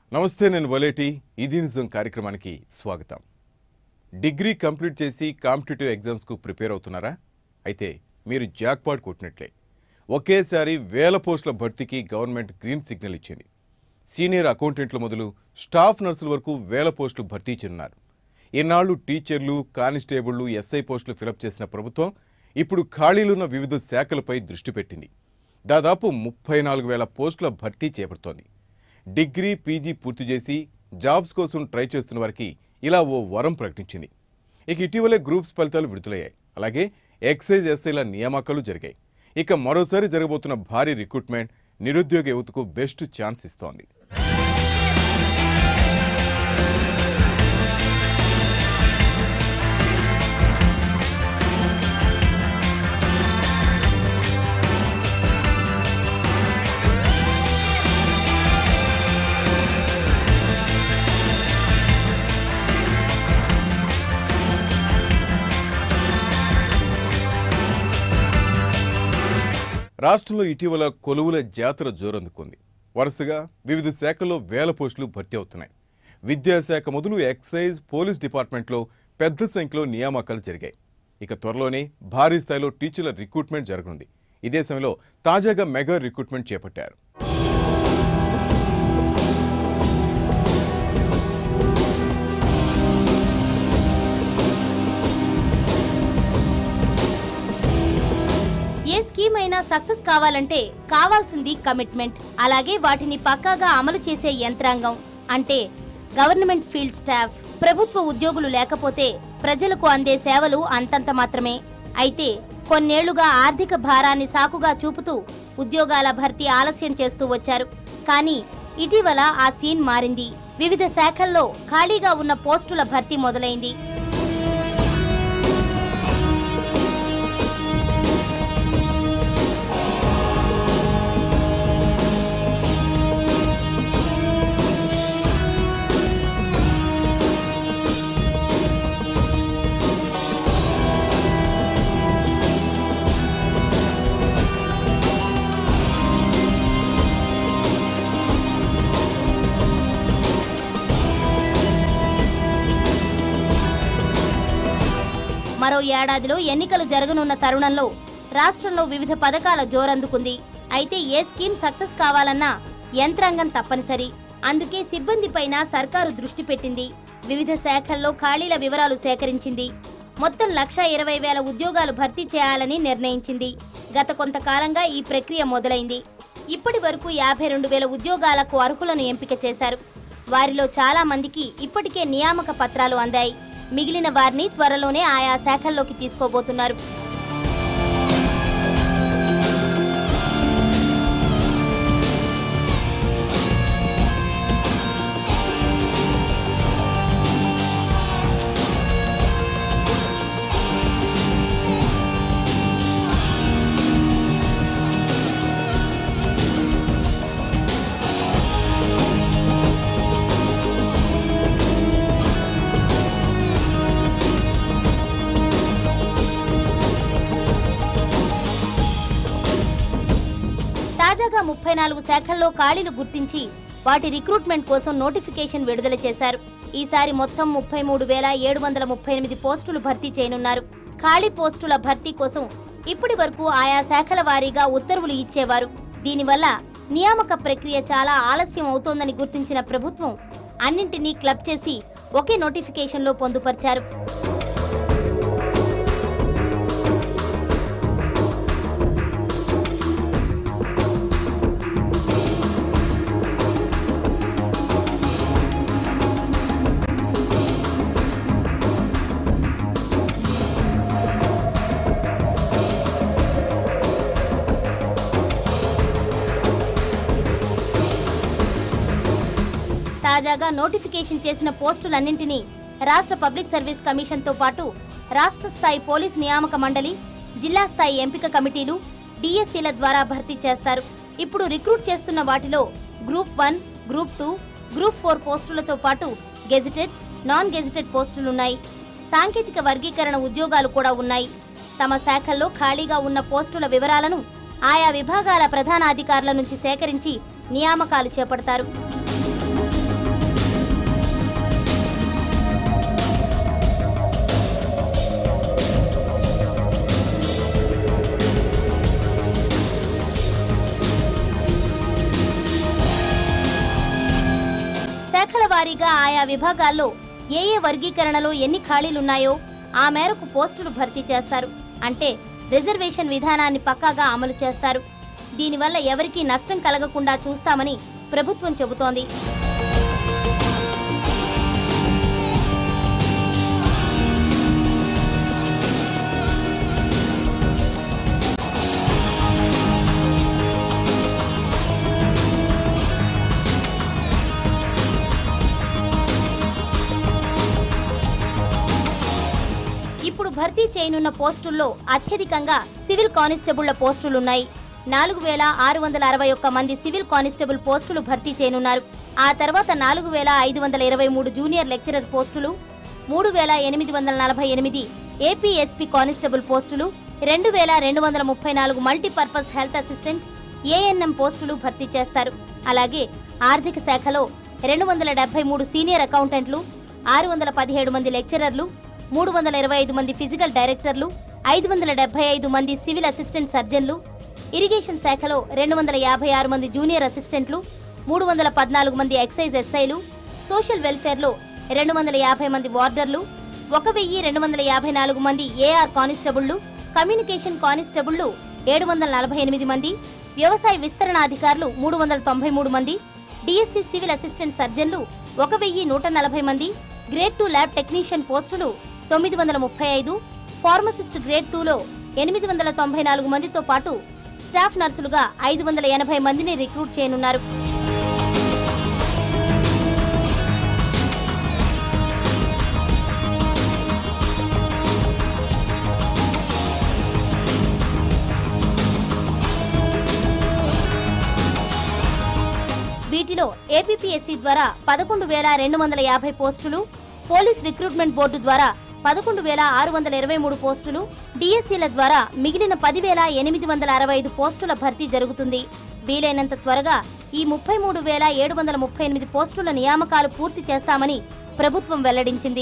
నమస్తే నేను వలేటి ఇది నిజం కార్యక్రమానికి స్వాగతం డిగ్రీ కంప్లీట్ చేసి కాంపిటేటివ్ ఎగ్జామ్స్కు ప్రిపేర్ అవుతున్నారా అయితే మీరు జాక్పాట్ కొట్టినట్లే ఒకేసారి వేల పోస్టుల భర్తీకి గవర్నమెంట్ గ్రీన్ సిగ్నల్ ఇచ్చింది సీనియర్ అకౌంటెంట్ల మొదలు స్టాఫ్ నర్సుల వరకు వేల పోస్టులు భర్తీ చేయనున్నారు ఇన్నాళ్లు టీచర్లు కానిస్టేబుళ్లు ఎస్ఐ పోస్టులు ఫిలప్ చేసిన ప్రభుత్వం ఇప్పుడు ఖాళీలున్న వివిధ శాఖలపై దృష్టి పెట్టింది దాదాపు ముప్పై నాలుగు వేల పోస్టుల భర్తీ చేపడుతోంది డిగ్రీ పీజీ పూర్తి చేసి జాబ్స్ కోసం ట్రై చేస్తున్న వారికి ఇలా ఓ వరం ప్రకటించింది ఇక ఇటీవలే గ్రూప్స్ ఫలితాలు విడుదలయ్యాయి అలాగే ఎక్సైజ్ ఎస్ఐల నియామకాలు జరిగాయి ఇక మరోసారి జరగబోతున్న భారీ రిక్రూట్మెంట్ నిరుద్యోగ యువతకు బెస్ట్ ఛాన్స్ ఇస్తోంది రాష్ట్రంలో ఇటీవల కొలువుల జాతర జోరందుకుంది వరుసగా వివిధ శాఖల్లో వేల పోస్టులు భర్తీ అవుతున్నాయి విద్యాశాఖ మొదలు ఎక్సైజ్ పోలీస్ డిపార్ట్మెంట్లో పెద్ద సంఖ్యలో నియామకాలు జరిగాయి ఇక త్వరలోనే భారీ స్థాయిలో టీచర్ల రిక్రూట్మెంట్ జరగనుంది ఇదే సమయంలో తాజాగా మెగా రిక్రూట్మెంట్ చేపట్టారు ఏ స్కీమ్ అయినా సక్సెస్ కావాలంటే కావాల్సింది కమిట్మెంట్ అలాగే వాటిని పక్కాగా అమలు చేసే యంత్రాంగం అంటే గవర్నమెంట్ ఫీల్డ్ స్టాఫ్ ప్రభుత్వ ఉద్యోగులు లేకపోతే ప్రజలకు అందే సేవలు అంతంత మాత్రమే అయితే కొన్నేళ్లుగా ఆర్థిక భారాన్ని సాకుగా చూపుతూ ఉద్యోగాల భర్తీ ఆలస్యం చేస్తూ వచ్చారు కానీ ఇటీవల ఆ సీన్ మారింది వివిధ శాఖల్లో ఖాళీగా ఉన్న పోస్టుల భర్తీ మొదలైంది మరో ఏడాదిలో ఎన్నికలు జరగనున్న తరుణంలో రాష్ట్రంలో వివిధ పథకాల జోరందుకుంది అయితే ఏ స్కీమ్ సక్సెస్ కావాలన్నా యంత్రాంగం తప్పనిసరి అందుకే సిబ్బందిపైన సర్కారు దృష్టి పెట్టింది వివిధ శాఖల్లో ఖాళీల వివరాలు సేకరించింది మొత్తం లక్ష ఇరవై వేల ఉద్యోగాలు భర్తీ చేయాలని నిర్ణయించింది గత కొంతకాలంగా ఈ ప్రక్రియ మొదలైంది ఇప్పటి వరకు యాభై రెండు వేల ఉద్యోగాలకు అర్హులను ఎంపిక చేశారు వారిలో చాలా మందికి ఇప్పటికే నియామక పత్రాలు అందాయి మిగిలిన వారిని త్వరలోనే ఆయా శాఖల్లోకి తీసుకోబోతున్నారు తాజాగా ముప్పై నాలుగు శాఖల్లో ఖాళీలు గుర్తించి వాటి రిక్రూట్మెంట్ కోసం నోటిఫికేషన్ విడుదల చేశారు ఈసారి మొత్తం ముప్పై మూడు వేల ఏడు వందల ముప్పై ఎనిమిది పోస్టులు భర్తీ చేయనున్నారు ఖాళీ పోస్టుల భర్తీ కోసం ఇప్పటి వరకు ఆయా శాఖల వారీగా ఉత్తర్వులు ఇచ్చేవారు దీనివల్ల నియామక ప్రక్రియ చాలా ఆలస్యం అవుతోందని గుర్తించిన ప్రభుత్వం అన్నింటినీ క్లబ్ చేసి ఒకే నోటిఫికేషన్లో పొందుపరిచారు తాజాగా నోటిఫికేషన్ చేసిన పోస్టులన్నింటినీ రాష్ట్ర పబ్లిక్ సర్వీస్ కమిషన్తో పాటు రాష్ట్ర స్థాయి పోలీస్ నియామక మండలి జిల్లా స్థాయి ఎంపిక కమిటీలు డిఎస్సీల ద్వారా భర్తీ చేస్తారు ఇప్పుడు రిక్రూట్ చేస్తున్న వాటిలో group one group two group four పోస్టులతో పాటు గెజిటెడ్ నాన్ గెజిటెడ్ పోస్టులున్నాయి సాంకేతిక వర్గీకరణ ఉద్యోగాలు కూడా ఉన్నాయి తమ శాఖల్లో ఖాళీగా ఉన్న పోస్టుల వివరాలను ఆయా విభాగాల ప్రధాన అధికారుల నుంచి సేకరించి నియామకాలు చేపడతారు వారీగా ఆయా విభాగాల్లో ఏ ఏ వర్గీకరణలో ఎన్ని ఖాళీలున్నాయో ఆ మేరకు పోస్టులు భర్తీ చేస్తారు అంటే రిజర్వేషన్ విధానాన్ని పక్కాగా అమలు చేస్తారు దీనివల్ల ఎవరికీ నష్టం కలగకుండా చూస్తామని ప్రభుత్వం చెబుతోంది ఇప్పుడు భర్తీ చేయనున్న పోస్టుల్లో అత్యధికంగా సివిల్ కానిస్టేబుళ్ల పోస్టులున్నాయి నాలుగు వేల ఆరు వందల అరవై ఒక్క మంది సివిల్ కానిస్టేబుల్ పోస్టులు భర్తీ చేయనున్నారు ఆ తర్వాత నాలుగు వేల ఐదు వందల ఇరవై మూడు జూనియర్ లెక్చరర్ పోస్టులు మూడు వేల ఎనిమిది వందల నలభై ఎనిమిది ఏపీఎస్పీ కానిస్టేబుల్ పోస్టులు రెండు వేల రెండు వందల ముప్పై నాలుగు మల్టీపర్పస్ హెల్త్ అసిస్టెంట్ ఏఎన్ఎం పోస్టులు భర్తీ చేస్తారు అలాగే ఆర్థిక శాఖలో రెండు వందల డెబ్బై మూడు సీనియర్ అకౌంటెంట్లు ఆరు వందల పదిహేడు మంది లెక్చరర్లు మూడు వందల ఇరవై ఐదు మంది ఫిజికల్ డైరెక్టర్లు ఐదు వందల డెబ్బై ఐదు మంది సివిల్ అసిస్టెంట్ సర్జన్లు ఇరిగేషన్ శాఖలో రెండు వందల యాభై ఆరు మంది జూనియర్ అసిస్టెంట్లు మూడు వందల పద్నాలుగు మంది ఎక్సైజ్ ఎస్ఐలు సోషల్ వెల్ఫేర్లో రెండు వందల యాభై మంది వార్డర్లు ఒక వెయ్యి రెండు వందల యాభై నాలుగు మంది ఏఆర్ కానిస్టేబుళ్లు కమ్యూనికేషన్ కానిస్టేబుళ్లు ఏడు వందల నలభై ఎనిమిది మంది వ్యవసాయ విస్తరణ అధికారులు మూడు వందల తొంభై మూడు మంది డిఎస్సి సివిల్ అసిస్టెంట్ సర్జన్లు ఒక వెయ్యి నూట నలభై మంది గ్రేడ్ టూ ల్యాబ్ టెక్నీషియన్ పోస్టులు తొమ్మిది వందల ముప్పై ఐదు ఫార్మసిస్ట్ గ్రేడ్ టూలో ఎనిమిది వందల తొంభై నాలుగు మందితో పాటు స్టాఫ్ నర్సులుగా ఐదు వందల ఎనభై మందిని రిక్రూట్ చేయనున్నారు వీటిలో ఏపీపీఎస్సీ ద్వారా పదకొండు వేల రెండు వందల యాభై పోస్టులు పోలీస్ రిక్రూట్మెంట్ బోర్డు ద్వారా పదకొండు వేల ఆరు వందల ఇరవై మూడు పోస్టులు డిఎస్సీల ద్వారా మిగిలిన పది వేల ఎనిమిది వందల అరవై ఐదు పోస్టుల భర్తీ జరుగుతుంది వీలైనంత త్వరగా ఈ ముప్పై మూడు వేల ఏడు వందల ముప్పై ఎనిమిది పోస్టుల నియామకాలు పూర్తి చేస్తామని ప్రభుత్వం వెల్లడించింది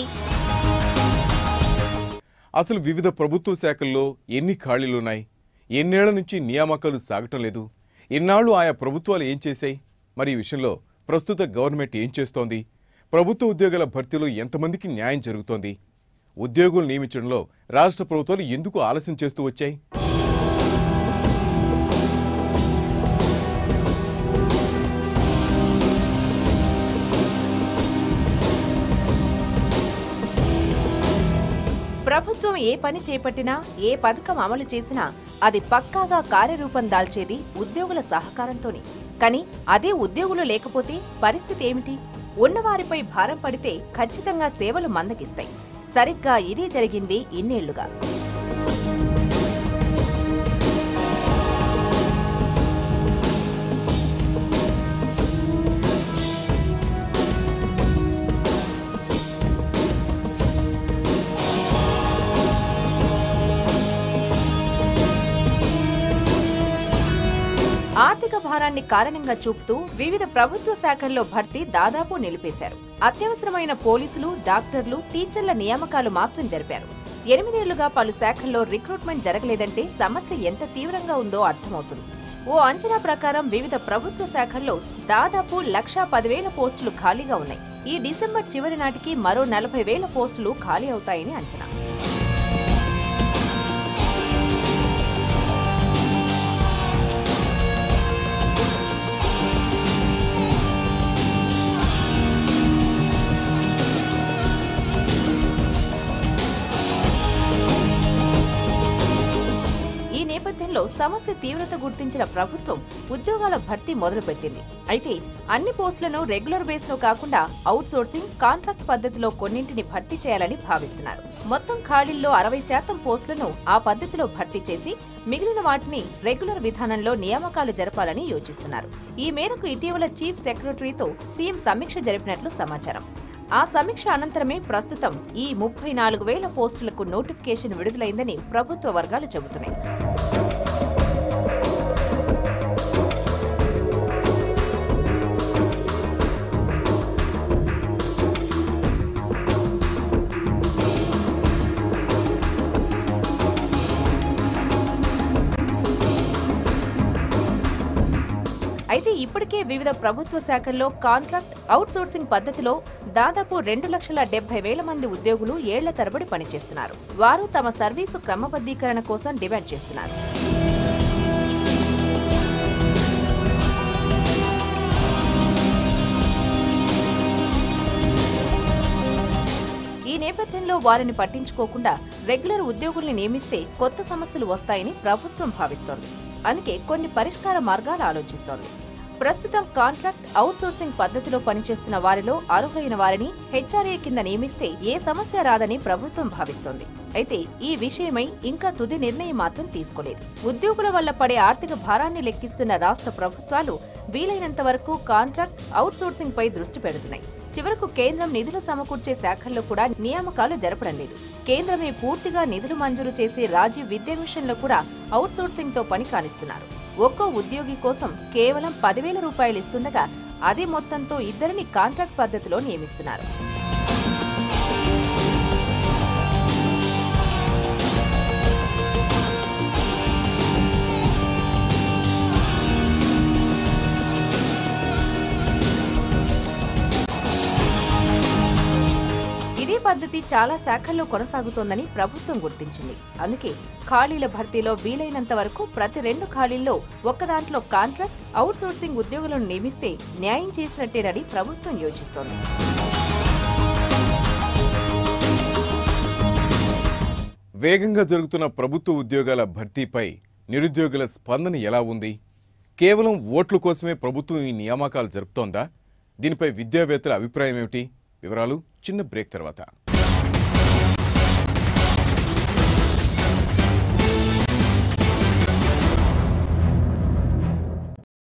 అసలు వివిధ ప్రభుత్వ శాఖల్లో ఎన్ని ఖాళీలున్నాయి ఎన్నేళ్ల నుంచి నియామకాలు సాగటం లేదు ఇన్నాళ్ళు ఆయా ప్రభుత్వాలు ఏం చేశాయి మరి ఈ విషయంలో ప్రస్తుత గవర్నమెంట్ ఏం చేస్తోంది ప్రభుత్వ ఉద్యోగాల భర్తీలో ఎంతమందికి న్యాయం జరుగుతోంది ఉద్యోగులు నియమించడంలో రాష్ట్ర ప్రభుత్వాలు ఎందుకు ఆలస్యం చేస్తూ వచ్చాయి ప్రభుత్వం ఏ పని చేపట్టినా ఏ పథకం అమలు చేసినా అది పక్కాగా కార్యరూపం దాల్చేది ఉద్యోగుల సహకారంతోనే కానీ అదే ఉద్యోగులు లేకపోతే పరిస్థితి ఏమిటి ఉన్నవారిపై భారం పడితే ఖచ్చితంగా సేవలు మందగిస్తాయి సరిగ్గా ఇదే జరిగింది ఇన్నేళ్లుగా ఆర్థిక భారాన్ని కారణంగా చూపుతూ వివిధ ప్రభుత్వ శాఖల్లో భర్తీ దాదాపు నిలిపేశారు అత్యవసరమైన పోలీసులు డాక్టర్లు టీచర్ల నియామకాలు మాత్రం జరిపారు ఎనిమిదేళ్లుగా పలు శాఖల్లో రిక్రూట్మెంట్ జరగలేదంటే సమస్య ఎంత తీవ్రంగా ఉందో అర్థమవుతుంది ఓ అంచనా ప్రకారం వివిధ ప్రభుత్వ శాఖల్లో దాదాపు లక్షా పదివేల పోస్టులు ఖాళీగా ఉన్నాయి ఈ డిసెంబర్ చివరి నాటికి మరో నలభై వేల పోస్టులు ఖాళీ అవుతాయని అంచనా ఈ నేపథ్యంలో సమస్య తీవ్రత గుర్తించిన ప్రభుత్వం ఉద్యోగాల భర్తీ మొదలుపెట్టింది అయితే అన్ని పోస్టులను రెగ్యులర్ బేస్ లో కాకుండా అవుట్ సోర్సింగ్ కాంట్రాక్ట్ పద్ధతిలో కొన్నింటిని భర్తీ చేయాలని భావిస్తున్నారు మొత్తం ఖాళీల్లో అరవై శాతం పోస్టులను ఆ పద్ధతిలో భర్తీ చేసి మిగిలిన వాటిని రెగ్యులర్ విధానంలో నియామకాలు జరపాలని యోచిస్తున్నారు ఈ మేరకు ఇటీవల చీఫ్ సెక్రటరీతో సీఎం సమీక్ష జరిపినట్లు సమాచారం ఆ సమీక్ష అనంతరమే ప్రస్తుతం ఈ ముప్పై నాలుగు వేల పోస్టులకు నోటిఫికేషన్ విడుదలైందని ప్రభుత్వ వర్గాలు చెబుతున్నాయి అయితే ఇప్పటికే వివిధ ప్రభుత్వ శాఖల్లో కాంట్రాక్ట్ అవుట్సోర్సింగ్ పద్ధతిలో దాదాపు రెండు లక్షల డెబ్బై వేల మంది ఉద్యోగులు ఏళ్ల తరబడి పనిచేస్తున్నారు వారు తమ సర్వీసు క్రమబద్ధీకరణ కోసం డిమాండ్ చేస్తున్నారు ఈ నేపథ్యంలో వారిని పట్టించుకోకుండా రెగ్యులర్ ఉద్యోగుల్ని నియమిస్తే కొత్త సమస్యలు వస్తాయని ప్రభుత్వం భావిస్తోంది అందుకే కొన్ని పరిష్కార మార్గాలు ఆలోచిస్తోంది ప్రస్తుతం కాంట్రాక్ట్ అవుట్సోర్సింగ్ పద్ధతిలో పనిచేస్తున్న వారిలో అర్హులైన వారిని హెచ్ఆర్ఏ కింద నియమిస్తే ఏ సమస్య రాదని ప్రభుత్వం భావిస్తోంది అయితే ఈ విషయమై ఇంకా తుది నిర్ణయం మాత్రం తీసుకోలేదు ఉద్యోగుల వల్ల పడే ఆర్థిక భారాన్ని లెక్కిస్తున్న రాష్ట్ర ప్రభుత్వాలు వీలైనంత వరకు కాంట్రాక్ట్ అవుట్సోర్సింగ్ పై దృష్టి పెడుతున్నాయి చివరకు కేంద్రం నిధులు సమకూర్చే శాఖల్లో కూడా నియామకాలు జరపడం లేదు కేంద్రమే పూర్తిగా నిధులు మంజూరు చేసే రాజీవ్ విద్యా మిషన్ లో కూడా అవుట్సోర్సింగ్ తో పని కానిస్తున్నారు ఒక్కో ఉద్యోగి కోసం కేవలం పదివేల రూపాయలు ఇస్తుండగా అదే మొత్తంతో ఇద్దరిని కాంట్రాక్ట్ పద్ధతిలో నియమిస్తున్నారు ఇదే పద్ధతి చాలా శాఖల్లో కొనసాగుతోందని ప్రభుత్వం గుర్తించింది అందుకే ఖాళీల భర్తీలో వీలైనంత వరకు ప్రతి రెండు ఖాళీల్లో ఒక్క దాంట్లో కాంట్రాక్ట్ అవుట్సోర్సింగ్ ఉద్యోగులను నియమిస్తే న్యాయం చేసినట్టేనని ప్రభుత్వం యోచిస్తోంది వేగంగా జరుగుతున్న ప్రభుత్వ ఉద్యోగాల భర్తీపై నిరుద్యోగుల స్పందన ఎలా ఉంది కేవలం ఓట్ల కోసమే ప్రభుత్వం ఈ నియామకాలు జరుపుతోందా దీనిపై విద్యావేత్తల అభిప్రాయం ఏమిటి వివరాలు చిన్న బ్రేక్ తర్వాత